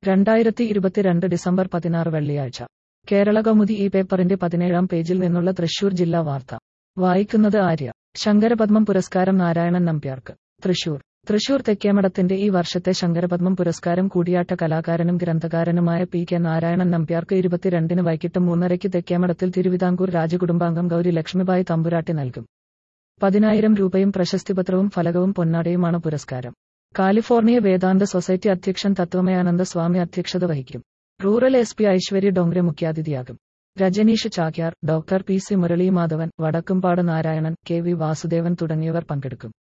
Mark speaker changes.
Speaker 1: രണ്ടായിരത്തി ഇരുപത്തിരണ്ട് ഡിസംബർ പതിനാറ് വെള്ളിയാഴ്ച കേരള കൗമുദി ഈ പേപ്പറിന്റെ പതിനേഴാം പേജിൽ നിന്നുള്ള തൃശൂർ ജില്ലാ വാർത്ത വായിക്കുന്നത് ആര്യ ശങ്കരപദ്മം പുരസ്കാരം നാരായണൻ നമ്പ്യാർക്ക് തൃശൂർ തൃശൂർ തെക്കേമഠത്തിന്റെ ഈ വർഷത്തെ ശങ്കരപദ്മം പുരസ്കാരം കൂടിയാട്ട കലാകാരനും ഗ്രന്ഥകാരനുമായ പി കെ നാരായണൻ നമ്പ്യാർക്ക് ഇരുപത്തിരണ്ടിന് വൈകിട്ട് മൂന്നരയ്ക്ക് തെക്കേമഠത്തിൽ തിരുവിതാംകൂർ രാജകുടുംബാംഗം ഗൗരി ലക്ഷ്മിബായി തമ്പുരാട്ടി നൽകും പതിനായിരം രൂപയും പ്രശസ്തിപത്രവും ഫലകവും പൊന്നാടയുമാണ് പുരസ്കാരം കാലിഫോർണിയ വേദാന്ത സൊസൈറ്റി അധ്യക്ഷൻ തത്വമയാനന്ദ സ്വാമി അധ്യക്ഷത വഹിക്കും rural S P Aishwarya Dongre മുഖ്യാതിഥിയാകും Rajaneesh Chakyar doctor P C Muraleemadhavan Vadakkumpad Narayanan K V Vasudevan തുടങ്ങിയവർ പങ്കെടുക്കും